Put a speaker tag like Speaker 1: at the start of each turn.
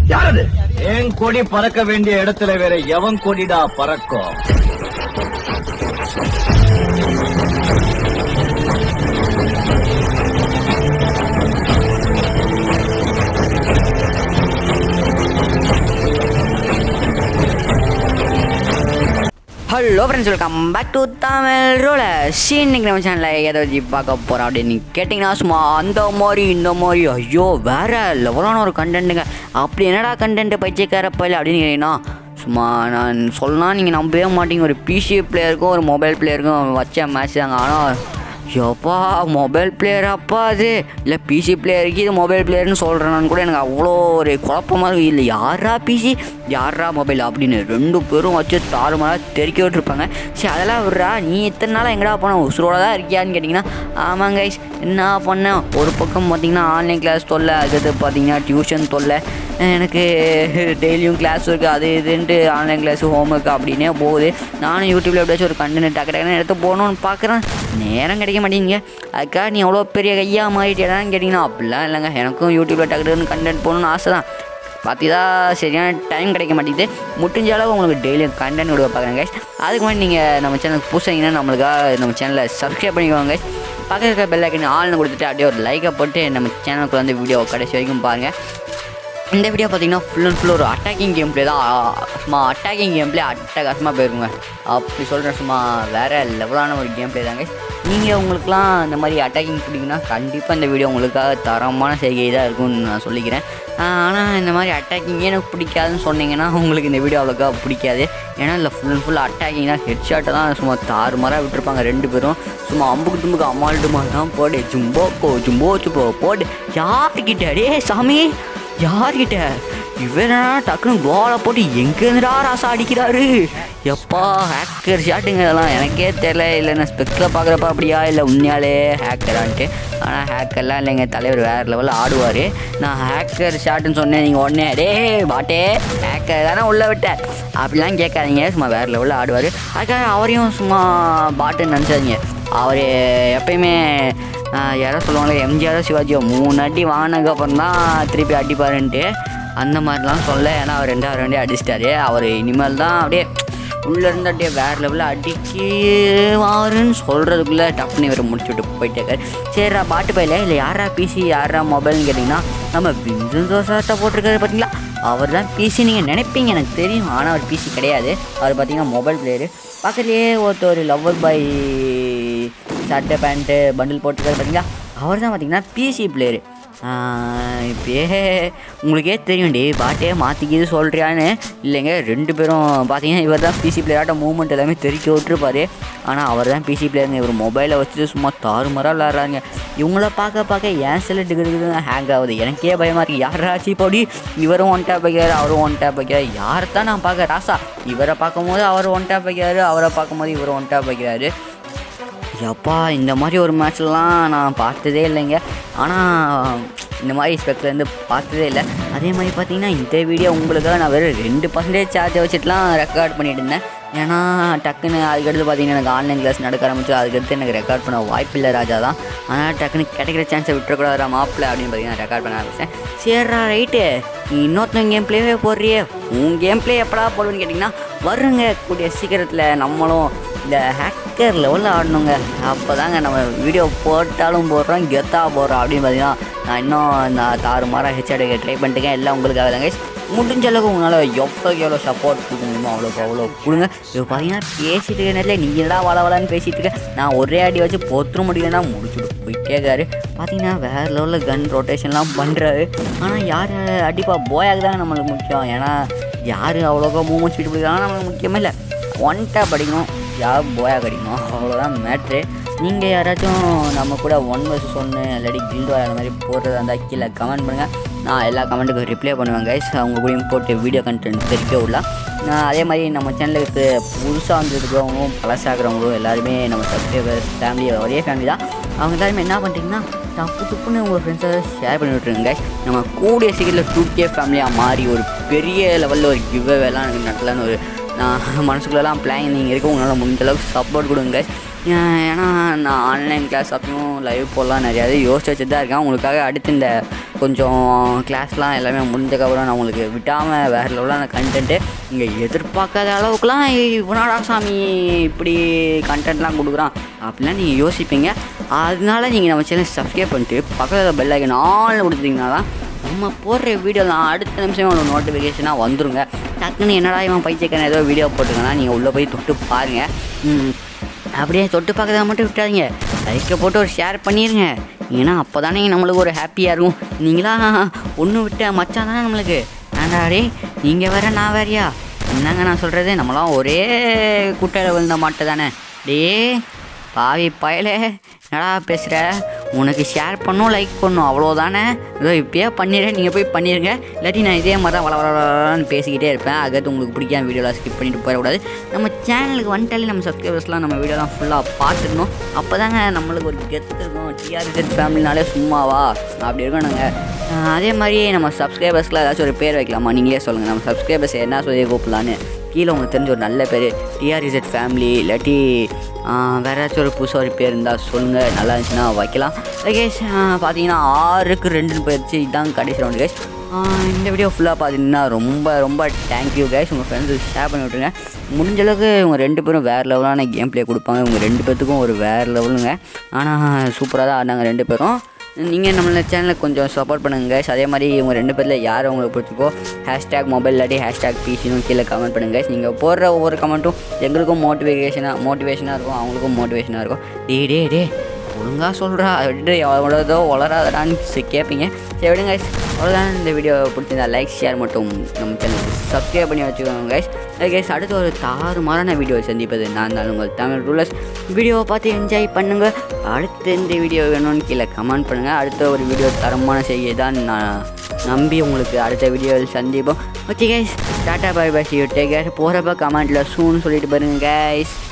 Speaker 1: யாரது என் கொடி பறக்க வேண்டிய இடத்துல வேற எவன் கொடிடா பறக்கும்
Speaker 2: hello friends welcome back to Tamil ரோல இன்னைக்கு நம்ம சேனலில் எதை வச்சு பார்க்க போகிறோம் அப்படின்னு கேட்டிங்கன்னா சும்மா அந்த மாதிரி இந்த மாதிரி ஐயோ வேற லெவலான ஒரு கண்டென்ட்டுங்க அப்படி என்னடா கண்டென்ட் பைத்தியக்கார பயில அப்படின்னு கேட்டிங்கன்னா சும்மா நான் சொல்லலாம் நீங்கள் நம்பவே மாட்டீங்க ஒரு பிசி பிளேயருக்கும் ஒரு மொபைல் பிளேயருக்கும் வச்ச மேட்ச் தாங்க ஆனால் எப்பா மொபைல் பிளேயராப்பா அது இல்லை பிசி பிளேயருக்கு இது மொபைல் பிளேயர்னு சொல்கிறேன்னு கூட எனக்கு அவ்வளோ ஒரு குழப்பமா இருக்கு இல்லை யாரா பிசி யாரா மொபைல் அப்படின்னு ரெண்டு பேரும் வச்சு தாறுமாறாக தெறிக்க விட்டுருப்பாங்க சரி அதெல்லாம் விட்றா நீ இத்தனை நாளாக எங்கடா போன உசுரோட தான் இருக்கியான்னு கேட்டிங்கன்னா ஆமாங்க guys, என்ன பண்ணேன் ஒரு பக்கம் பார்த்தீங்கன்னா ஆன்லைன் கிளாஸ் தொல்லை அடுத்து பார்த்தீங்கன்னா டியூஷன் தொல்லை எனக்கு டெய்லியும் கிளாஸ் இருக்குது அது இதுன்ட்டு ஆன்லைன் கிளாஸ் ஹோம் ஒர்க் அப்படின்னே போகுது நானும் யூடியூப்பில் எப்படியாச்சும் ஒரு கண்டென்ட் டக்கு டக்குன்னு எடுத்து போகணும்னு பார்க்குறேன் நேரம் கிடைக்க மாட்டேங்குங்க அதுக்காக நீ அவ்வளோ பெரிய கையா மாறிட்டேடான்னு கேட்டிங்கன்னா அப்படிலாம் இல்லைங்க எனக்கும் யூடியூப்பில் டக்கு டக்குன்னு கண்டென்ட் போகணும்னு ஆசை தான் பார்த்தீங்களா சரியான டைம் கிடைக்க மாட்டேங்குது முடிஞ்ச அளவு உங்களுக்கு டெய்லியும் கண்டென்ட் விடுவ பார்க்குறேன் guys அதுக்கு முன்னாடி நீங்கள் நம்ம சேனலுக்கு புதுசாங்கன்னா நம்மளுக்காக நம்ம சேனலை சப்ஸ்கிரைப் பண்ணிக்கோங்க guys பக்கத்தில் இருக்க பெல் ஐக்கன் ஆள்னு கொடுத்துட்டு அப்படியே ஒரு லைக்கை போட்டு நம்ம சேனலுக்கு வந்து வீடியோ கடைசி வரைக்கும் பாருங்கள் இந்த வீடியோ பார்த்தீங்கன்னா ஃபுல் அண்ட் ஃபுல் ஒரு அட்டாக்கிங் கேம் ப்ளே தான் ஆ, சும்மா அட்டாக்கிங் கேம் ப்ளே அட்டகாசமாக போயிருக்குங்க அப்படி சொல்கிறேன் சும்மா வேறு லெவலான ஒரு கேம் ப்ளே தாங்க நீங்கள் உங்களுக்குலாம் இந்த மாதிரி அட்டாக்கிங் பிடிக்குன்னா கண்டிப்பாக இந்த வீடியோ உங்களுக்காக தரமான செய்கை தான் இருக்கும்னு நான் சொல்லிக்கிறேன் ஆனால் இந்த மாதிரி அட்டாக்கிங்கே எனக்கு பிடிக்காதுன்னு சொன்னீங்கன்னா உங்களுக்கு இந்த வீடியோ அவ்வளோக்கா பிடிக்காது ஏன்னா இல்லை ஃபுல் அண்ட் ஃபுல் அட்டாக்கிங் தான் ஹெட் ஷாட்டை தான் சும்மா தாறுமாறாக விட்டுருப்பாங்க ரெண்டு பேரும் சும்மா அம்புக்கு தும்புக்கு அம்மாள் டுமா தான் போடு ஜும்போ கோ ஜும்போ சுப்போ போடு யார்கிட்ட டே சாமி யார்கிட்ட இவனா டக்குன்னு கோலை போட்டு எங்கேருந்துடா ராசா அடிக்கிறாரு எப்பா ஹேக்கர் ஷாட்டுங்க இதெல்லாம் எனக்கே தெரியல இல்லை நான் ஸ்பெக்கில் பார்க்குறப்ப அப்படியா இல்லை உண்மையாலே ஹேக்கரான்ட்டு ஆனால் ஹேக்கர்லாம் இல்லைங்க தலைவர் வேறு லெவலில் ஆடுவார் நான் ஹேக்கர் ஷாட்டுன்னு சொன்னேன் நீங்கள் உடனே டே பாட்டே ஹேக்கர் தானே உள்ளே விட்டேன் அப்படிலாம் கேட்காதீங்க சும்மா வேறு லெவலில் ஆடுவார் அதுக்காக அவரையும் சும்மா பாட்டுன்னு நினச்சாதீங்க அவர் எப்பயுமே ஆஹ் யாரோ சொல்லுவாங்களே எம்ஜிஆரோ சிவாஜியோ மூணு அடி வாங்கினதுக்கப்புறம் தான் திருப்பி அடிப்பாருன்ட்டு அந்த மாதிரிலாம் சொல்ல ஏன்னா அவர் ரெண்டாவது ரெண்டே அடிச்சிட்டாரு அவர் இனிமேல் தான் அப்படியே உள்ளே இருந்து அப்படியே வேறு லெவலில் அடிக்குவாருன்னு சொல்கிறதுக்குள்ளே டப்புன்னு இவரை முடிச்சு விட்டு போயிட்டே இருக்காரு சரிடா பாட்டு பையில இல்லை யாரா பிசி யாரா மொபைல்னு கேட்டிங்கன்னா நம்ம விஞ்சன் தோசாட்டை போட்டிருக்காரு பார்த்தீங்களா அவர் தான் பிசி நீங்கள் நினைப்பீங்க எனக்கு தெரியும் ஆனால் அவர் பிசி கிடையாது அவர் பார்த்தீங்கன்னா மொபைல் பிளேயரு பக்கத்துலேயே ஒருத்தர் லவ்வர் பாய் சட்டை பேண்ட்டு பண்டில் போட்டுருக்காரு பார்த்தீங்களா அவர் தான் பார்த்தீங்கன்னா பிசி பிளேயரு இப்பயே உங்களுக்கே தெரியும் டி பாட்டே மாற்றிக்கிது சொல்கிறியான்னு இல்லைங்க ரெண்டு பேரும் பார்த்தீங்கன்னா இவர் தான் பிசி பிளேயராட்ட மூவ்மெண்ட் எல்லாமே தெரிக்க விட்டுருப்பாரு ஆனால் அவர் தான் பிசி பிளேயருங்க இவர் மொபைலை வச்சுட்டு சும்மா தாறுமாறாக விளாட்றாங்க இவங்கள பார்க்க பார்க்க ஏன் சில டிகிரி ஹேங் ஆகுது எனக்கே பயமாக இருக்குது யாராச்சும் போடி இவரும் ஒன் டேப் வைக்கிறாரு அவரும் ஒன் டேப் வைக்கிறாரு யாரை தான் நான் பார்க்க ராசா இவரை பார்க்கும்போது அவர் ஒன் டேப் வைக்கிறாரு அவரை பார்க்கும்போது இவர் ஒன் டேப் வைக்கிறாரு எப்பா இந்த மாதிரி ஒரு மேட்ச்லாம் நான் பார்த்ததே இல்லைங்க ஆனால் இந்த மாதிரி ஸ்பெக்லேருந்து பார்த்ததே இல்லை அதே மாதிரி பார்த்தீங்கன்னா இந்த வீடியோ உங்களுக்காக நான் வெறும் ரெண்டு பர்சன்டேஜ் சார்ஜை வச்சுட்டுலாம் ரெக்கார்ட் பண்ணிட்டு இருந்தேன் ஏன்னா டக்குன்னு அதுக்கடுத்து பார்த்தீங்கன்னா எனக்கு ஆன்லைன் கிளாஸ் நடக்க ஆரம்பிச்சு அதுக்கடுத்து எனக்கு ரெக்கார்ட் பண்ண வாய்ப்பில்லை ராஜா தான் ஆனால் டக்குன்னு கிடைக்கிற சான்ஸை விட்டுறக்கூடாதா மாப்பிள்ள அப்படின்னு பார்த்தீங்கன்னா ரெக்கார்ட் பண்ண ஆரம்பிச்சேன் சரிடா ரைட்டு நீ இன்னொருத்தன் கேம் பிளேவே போடுறியே உன் கேம் பிளே எப்படா போடுவேன்னு கேட்டிங்கன்னா வருங்க கூடிய சீக்கிரத்தில் நம்மளும் இந்த ஹேக்கர் லெவலில் ஆடணுங்க அப்போ தாங்க நம்ம வீடியோ போட்டாலும் போடுறோம் கெத்தாக போடுறோம் அப்படின்னு பார்த்தீங்கன்னா நான் இன்னும் நான் தாறுமாறாக ஹெச் எடுக்க ட்ரை பண்ணிட்டுருக்கேன் எல்லாம் உங்களுக்காக தாங்க முடிஞ்ச அளவுக்கு உங்களால் எவ்வளோக்கு எவ்வளோ சப்போர்ட் கொடுக்க முடியுமோ அவ்வளோக்கு அவ்வளோ கொடுங்க இப்போ பார்த்தீங்கன்னா பேசிட்டு இருக்க நேரத்தில் நீங்கள் என்னடா வள வளன்னு பேசிகிட்டு இருக்க நான் ஒரே அடி வச்சு பொத்துற முடியலன்னா முடிச்சுட்டு போயிட்டே இருக்காரு பார்த்தீங்கன்னா வேறு லெவலில் கன் ரொட்டேஷன்லாம் பண்ணுறாரு ஆனால் யார் அடிப்பா போயாக தாங்க நம்மளுக்கு முக்கியம் ஏன்னா யார் அவ்வளோக்கா மூமெண்ட் ஸ்பீட் பிடிக்கிறாங்க நம்மளுக்கு முக்கியமே இல்லை ஒன் டேப் அடிக்கணும் யார் போயா கிடைக்கணும் அவ்வளோதான் மேட்ரு நீங்கள் யாராச்சும் நம்ம கூட ஒன் வர்சஸ் ஒன்று இல்லாட்டி கில்டு அந்த மாதிரி போடுறதா இருந்தால் கீழே கமெண்ட் பண்ணுங்கள் நான் எல்லா கமெண்ட்டுக்கும் ரிப்ளை பண்ணுவேன் கைஸ் அவங்க கூடயும் போட்டு வீடியோ கண்டென்ட் தெரிவிக்க விடலாம் நான் அதே மாதிரி நம்ம சேனலுக்கு புதுசாக வந்துருக்கிறவங்களும் பழசாகிறவங்களும் எல்லாருமே நம்ம சப்ஸ்கிரைபர் ஃபேமிலி ஒரே ஃபேமிலி தான் அவங்க எல்லாருமே என்ன பண்ணுறீங்கன்னா தப்பு துப்புன்னு உங்கள் ஃப்ரெண்ட்ஸை ஷேர் பண்ணி விட்ருங்க guys. நம்ம கூடிய சீக்கிரத்தில் டூ கே ஃபேமிலியாக மாறி ஒரு பெரிய லெவலில் ஒரு கிவ் வேலாம் எனக்கு நடத்தலான்னு ஒரு நான் மனசுக்குள்ளெல்லாம் பிளானிங் இருக்கு உங்களால் முடிஞ்ச அளவுக்கு சப்போர்ட் கொடுங்க guys. ஏன்னா நான் ஆன்லைன் கிளாஸ் அப்பயும் லைவ் போடலாம் நிறையா இது யோசிச்சு வச்சு தான் இருக்கேன் உங்களுக்காக அடுத்து இந்த கொஞ்சம் கிளாஸ்லாம் எல்லாமே முடிஞ்சக்கப்புறம் நான் உங்களுக்கு விட்டாமல் வேறு லெவலான கண்டென்ட்டு நீங்கள் எதிர்பார்க்காத அளவுக்குலாம் இவனாடா சாமி இப்படி கண்டென்ட்லாம் கொடுக்குறான் அப்படிலாம் நீங்கள் யோசிப்பீங்க அதனால நீங்கள் நம்ம சேனல் சப்ஸ்கிரைப் பண்ணிட்டு பக்கத்தில் பெல் ஐக்கன் ஆல் கொடுத்துட்டீங்கன்னா தான் நம்ம போடுற வீடியோலாம் அடுத்த நிமிஷமே உங்களுக்கு நோட்டிஃபிகேஷனாக வந்துருங்க டக்குன்னு என்னடா இவன் பைத்தியக்காரன் ஏதோ வீடியோ போட்டுருக்கனா நீங்கள் உள்ளே போய் தொட்டு பாருங்கள் ம், அப்படியே தொட்டு பார்க்கறத மட்டும் விட்டாதீங்க லைக்கை போட்டு ஒரு ஷேர் பண்ணிடுங்க ஏன்னா அப்போ தானே நம்மளுக்கு ஒரு ஹாப்பியாக இருக்கும் நீங்களாம் ஒன்று விட்ட மச்சான் தானே நம்மளுக்கு ஆண்டாடே நீங்கள் வேற நான் வேறையா என்னங்க நான் சொல்கிறது நம்மளாம் ஒரே குட்டையில் விழுந்த மாட்டை தானே டே பாவி பயலே என்னடா பேசுகிற உனக்கு ஷேர் பண்ணும் லைக் பண்ணும் அவ்வளோதானே ஏதோ இப்பயே பண்ணிடுறேன் நீங்கள் போய் பண்ணிடுங்க இல்லாட்டி நான் இதே மாதிரி தான் வள வள வளன்னு பேசிக்கிட்டே இருப்பேன் அதுக்கு உங்களுக்கு பிடிக்காம வீடியோலாம் ஸ்கிப் பண்ணிட்டு போயிடக்கூடாது நம்ம சேனலுக்கு வந்துட்டாலே நம்ம சப்ஸ்கிரைபர்ஸ்லாம் நம்ம வீடியோலாம் ஃபுல்லாக பார்த்துக்கணும் அப்போ தாங்க நம்மளுக்கு ஒரு கெத்து இருக்கும் டிஆர்ஜெட் ஃபேமிலினாலே சும்மாவா அப்படி இருக்கணுங்க ஆஹ் அதே மாதிரி நம்ம சப்ஸ்கிரைபர்ஸ்க்குலாம் ஏதாச்சும் ஒரு பேர் வைக்கலாமா நீங்களே சொல்லுங்கள் நம்ம சப்ஸ்கிரைபர்ஸ் என்ன சொல்லி கூப்பிடலான்னு கீழே உங்களுக்கு தெரிஞ்ச ஒரு நல்ல பேர் டிஆர்இசட் ஃபேமிலி இல்லாட்டி ஆஹ் வேற ஏதாச்சும் ஒரு புதுசாக ஒரு பேர் இருந்தால் சொல்லுங்கள் நல்லா இருந்துச்சுன்னா வைக்கலாம் கேஸ் பார்த்தீங்கன்னா ஆறுக்கு ரெண்டுன்னு போயிடுச்சு இதுதான் கடைசி ரவுண்டு கேஸ் இந்த வீடியோ ஃபுல்லாக பார்த்தீங்கன்னா ரொம்ப ரொம்ப தேங்க்யூ கைஸ் உங்கள் ஃப்ரெண்ட்ஸுக்கு ஷேர் பண்ணி விட்ருங்க முடிஞ்ச அளவுக்கு இவங்க ரெண்டு பேரும் வேறு லெவலான கேம் ப்ளே கொடுப்பாங்க இவங்க ரெண்டு பேர்த்துக்கும் ஒரு வேறு லெவலுங்க ஆனால் சூப்பராக தான் ஆடினாங்க ரெண்டு பேரும் நீங்கள் நம்மள சேனலுக்கு கொஞ்சம் சப்போர்ட் பண்ணுங்க guys. அதே மாதிரி இவங்க ரெண்டு பேரில் யார் உங்களுக்கு பிடிச்சிக்கோ ஹேஷ்டேக் மொபைல் இல்லாட்டி ஹேஷ்டேக் பிசினும் கீழே கமெண்ட் பண்ணுங்க guys. நீங்கள் போடுற ஒவ்வொரு கமெண்ட்டும் எங்களுக்கும் மோட்டிவேஷனாக மோட்டிவேஷனாக இருக்கும் அவங்களுக்கும் மோட்டிவேஷனாக இருக்கும் டே டே டே ஒழுங்காக சொல்கிறா விட்டு எவ்வளோதோ வளராதடான்னு சி- கேட்பீங்க சரி விடுங்க guys. அவ்வளோதான் இந்த வீடியோ பிடிச்சிருந்தா லைக் ஷேர் மட்டும் நம்ம சேனலுக்கு சப்ஸ்கிரைப் பண்ணி வச்சுக்கோங்க கைஸ் கைஸ் அடுத்து ஒரு தாறுமாறான வீடியோ சந்திப்பது நான் தான் உங்கள் தமிழ் ரூலர்ஸ் வீடியோவை பார்த்து என்ஜாய் பண்ணுங்கள் அடுத்து இந்த வீடியோ வேணும்னு கீழே கமெண்ட் பண்ணுங்கள் அடுத்த ஒரு வீடியோ தரமான செய்ய தான் நான் நம்பி உங்களுக்கு அடுத்த வீடியோவில் சந்திப்போம் okay guys tata bye bye you take care போகிறப்ப கமெண்ட்டில் சூன்னு சொல்லிட்டு பாருங்க கைஸ்